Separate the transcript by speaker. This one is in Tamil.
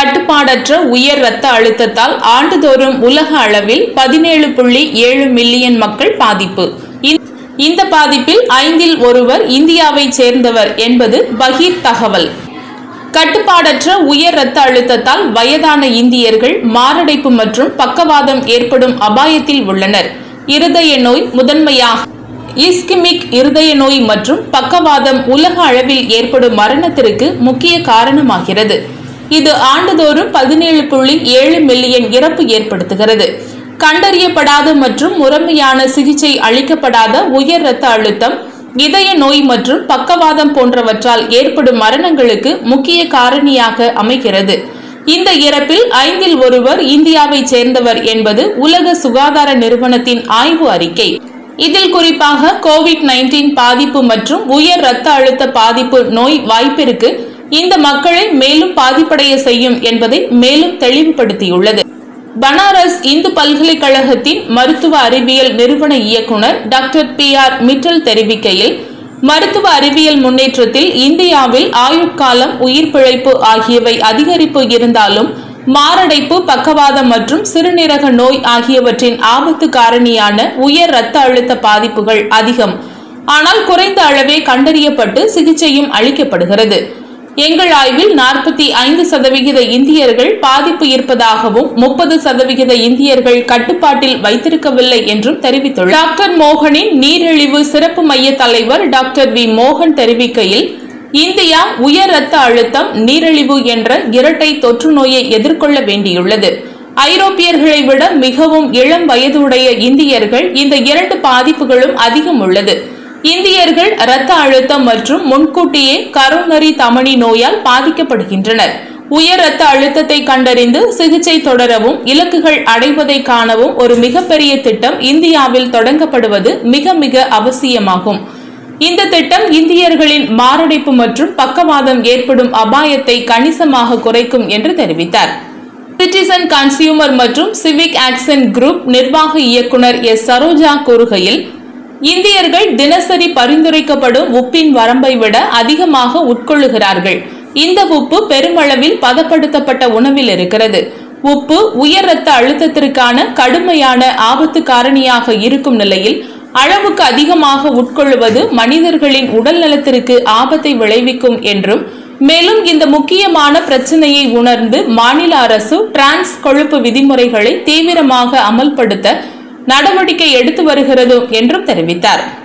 Speaker 1: கட்டுப்பாடற்ற உயர் இரத்த அழுத்தத்தால் ஆண்டுதோறும் உலக அளவில் பதினேழு புள்ளி ஏழு மில்லியன் மக்கள் பாதிப்பு இந்த- இந்த பாதிப்பில் ஐந்தில் ஒருவர் இந்தியாவைச் சேர்ந்தவர் என்பது பகீர் தகவல் கட்டுப்பாடற்ற உயர் இரத்த அழுத்தத்தால் வயதான இந்தியர்கள் மாரடைப்பு மற்றும் பக்கவாதம் ஏற்படும் அபாயத்தில் உள்ளனர் இருதய நோய் முதன்மையாக இஸ்கிமிக் இருதய நோய் மற்றும் பக்கவாதம் உலக அளவில் ஏற்படும் மரணத்திற்கு முக்கிய காரணமாகிறது இது ஆண்டுதோறும் பதினேழு புள்ளி ஏழு மில்லியன் இறப்பு ஏற்படுத்துகிறது கண்டறியப்படாத மற்றும் முறைமையான சிகிச்சை அளிக்கப்படாத உயர் இரத்த அழுத்தம் இதய நோய் மற்றும் பக்கவாதம் போன்றவற்றால் ஏற்படும் மரணங்களுக்கு முக்கிய காரணியாக அமைகிறது இந்த இறப்பில் ஐந்தில் ஒருவர் இந்தியாவைச் சேர்ந்தவர் என்பது உலக சுகாதார நிறுவனத்தின் ஆய்வு அறிக்கை இதில் குறிப்பாக கோவிட் 19 பாதிப்பு மற்றும் உயர் இரத்த அழுத்த பாதிப்பு நோய் வாய்ப்பிற்கு இந்த மக்களை மேலும் பாதிப்படைய செய்யும் என்பதை மேலும் தெளிவுபடுத்தியுள்ளது பனாரஸ் இந்து பல்கலைக்கழகத்தின் மருத்துவ அறிவியல் நிறுவன இயக்குனர் டாக்டர் பி ஆர் மிட்டல் தெரிவிக்கையில் மருத்துவ அறிவியல் முன்னேற்றத்தில் இந்தியாவில் ஆயுட்காலம் உயிர் பிழைப்பு ஆகியவை அதிகரிப்பு இருந்தாலும் மாரடைப்பு பக்கவாதம் மற்றும் சிறுநீரக நோய் ஆகியவற்றின் ஆபத்து காரணியான உயர் இரத்த அழுத்த பாதிப்புகள் அதிகம் ஆனால் குறைந்த அளவே கண்டறியப்பட்டு சிகிச்சையும் அளிக்கப்படுகிறது எங்கள் ஆய்வில் நாற்பத்தி ஐந்து சதவிகித இந்தியர்கள் பாதிப்பு இருப்பதாகவும் முப்பது சதவிகித இந்தியர்கள் கட்டுப்பாட்டில் வைத்திருக்கவில்லை என்றும் தெரிவித்துள்ளார் டாக்டர் மோகனின் நீரிழிவு சிறப்பு மைய தலைவர் டாக்டர் வி மோகன் தெரிவிக்கையில் இந்தியா உயர் இரத்த அழுத்தம் நீரிழிவு என்ற இரட்டை தொற்று நோயை எதிர்கொள்ள வேண்டியுள்ளது ஐரோப்பியர்களை விட மிகவும் இளம் வயதுடைய இந்தியர்கள் இந்த இரண்டு பாதிப்புகளும் அதிகம் உள்ளது இந்தியர்கள் இரத்த அழுத்தம் மற்றும் முன்கூட்டியே கரோனரி தமனி நோயால் பாதிக்கப்படுகின்றனர் உயர் இரத்த அழுத்தத்தை கண்டறிந்து சிகிச்சை தொடரவும் இலக்குகள் அடைவதை காணவும் ஒரு மிகப்பெரிய திட்டம் இந்தியாவில் தொடங்கப்படுவது மிக மிக அவசியமாகும் இந்த திட்டம் இந்தியர்களின் மாரடைப்பு மற்றும் பக்கவாதம் ஏற்படும் அபாயத்தை கணிசமாக குறைக்கும் என்று தெரிவித்தார் சிட்டிசன் கன்சியூமர் மற்றும் சிவிக் ஆக்சன் குரூப் நிர்வாக இயக்குனர் எஸ் சரோஜா கூறுகையில் இந்தியர்கள் தினசரி பரிந்துரைக்கப்படும் உப்பின் வரம்பை விட அதிகமாக உட்கொள்ளுகிறார்கள் இந்த உப்பு பெருமளவில் பதப்படுத்தப்பட்ட உணவில் இருக்கிறது உப்பு உயர் இரத்த அழுத்தத்திற்கான கடுமையான ஆபத்து காரணியாக இருக்கும் நிலையில் அளவுக்கு அதிகமாக உட்கொள்வது மனிதர்களின் உடல் நலத்திற்கு ஆபத்தை விளைவிக்கும் என்றும் மேலும் இந்த முக்கியமான பிரச்சனையை உணர்ந்து மாநில அரசு டிரான்ஸ் கொழுப்பு விதிமுறைகளை தீவிரமாக அமல்படுத்த நடவடிக்கை எடுத்து வருகிறது என்றும் தெரிவித்தார்